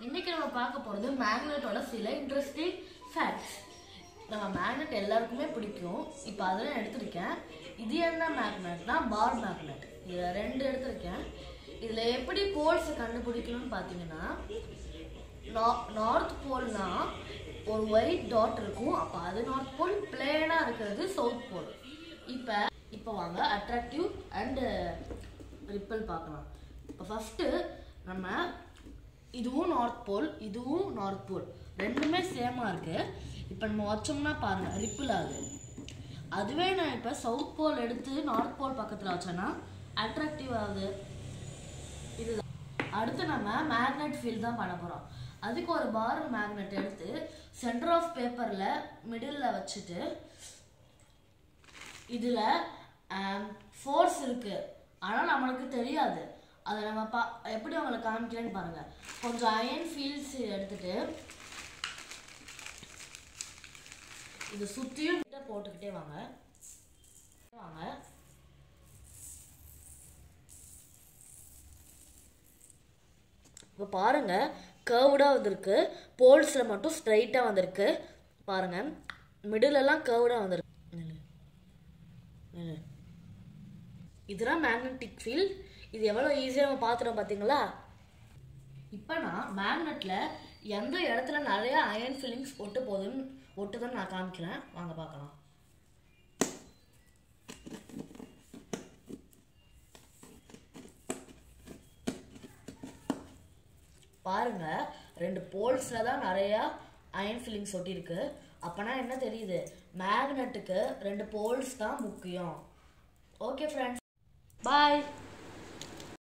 இன்னைக்கு நம்ம பார்க்க போகிறது மேக்னெட்டோட சில இன்ட்ரெஸ்டிங் ஃபேக்ட்ஸ் நம்ம மேக்னெட் எல்லாருக்குமே பிடிக்கும் இப்போ அதெல்லாம் எடுத்திருக்கேன் இது என்ன மேக்னெட்னா பார் மேக்னெட் இதில் ரெண்டு எடுத்திருக்கேன் இதில் எப்படி போல்ஸை கண்டுபிடிக்கணும்னு பார்த்தீங்கன்னா நார்த் போல்னா ஒரு ஒயிட் டாட் இருக்கும் அப்போ அது நார்த் போல் பிளேனாக இருக்கிறது சவுத் போல் இப்போ இப்போ வாங்க அட்ராக்டிவ் அண்டு ரிப்பல் பார்க்கலாம் இப்போ ஃபஸ்ட்டு நம்ம இதுவும் நார்த் போல் இதுவும் நார்த் போல் ரெண்டுமே சேமாக இருக்கு இப்போ நம்ம வச்சோம்னா பாருங்க ரிப்பிள் ஆகுது அதுவே நான் இப்போ சவுத் போல் எடுத்து நார்த் போல் பக்கத்தில் வச்சேன்னா அட்ராக்டிவ் ஆகுது இதுதான் அடுத்து நம்ம மேக்னெட் ஃபீல்ட் தான் பண்ண போகிறோம் அதுக்கு ஒரு பார் மேக்னெட் எடுத்து சென்டர் ஆஃப் பேப்பரில் மிடில் வச்சுட்டு இதில் ஃபோர்ஸ் இருக்கு ஆனால் நம்மளுக்கு தெரியாது அதை நம்ம பா எப்படி அவங்களுக்கு காமிக்கிறேன்னு பாருங்க கொஞ்சம் அயன் ஃபீல்ட்ஸ் எடுத்துட்டு இது சுற்றியும் கிட்ட போட்டுக்கிட்டே வாங்க வாங்க இப்போ பாருங்க கர்வ்டாக வந்திருக்கு போல்ஸில் மட்டும் ஸ்ட்ரைட்டாக வந்திருக்கு பாருங்க மிடில் எல்லாம் கர்வ்டாக வந்திருக்கு நில்லு. நில்லு. இதுதான் மேக்னெட்டிக் ஃபீல்ட் இது எவ்வளோ ஈஸியாக நம்ம பார்த்துட்டோம் பார்த்தீங்களா இப்போ நான் மேக்னெட்டில் எந்த இடத்துல நிறைய அயன் ஃபில்லிங்ஸ் ஒட்டு போகுதுன்னு ஒட்டுதுன்னு நான் காமிக்கிறேன் வாங்க பார்க்கலாம் பாருங்க ரெண்டு போல்ஸில் தான் நிறையா அயன் ஃபில்லிங்ஸ் ஒட்டியிருக்கு அப்போனா என்ன தெரியுது மேக்னெட்டுக்கு ரெண்டு போல்ஸ் தான் முக்கியம் ஓகே ஃப்ரெண்ட்ஸ் பாய்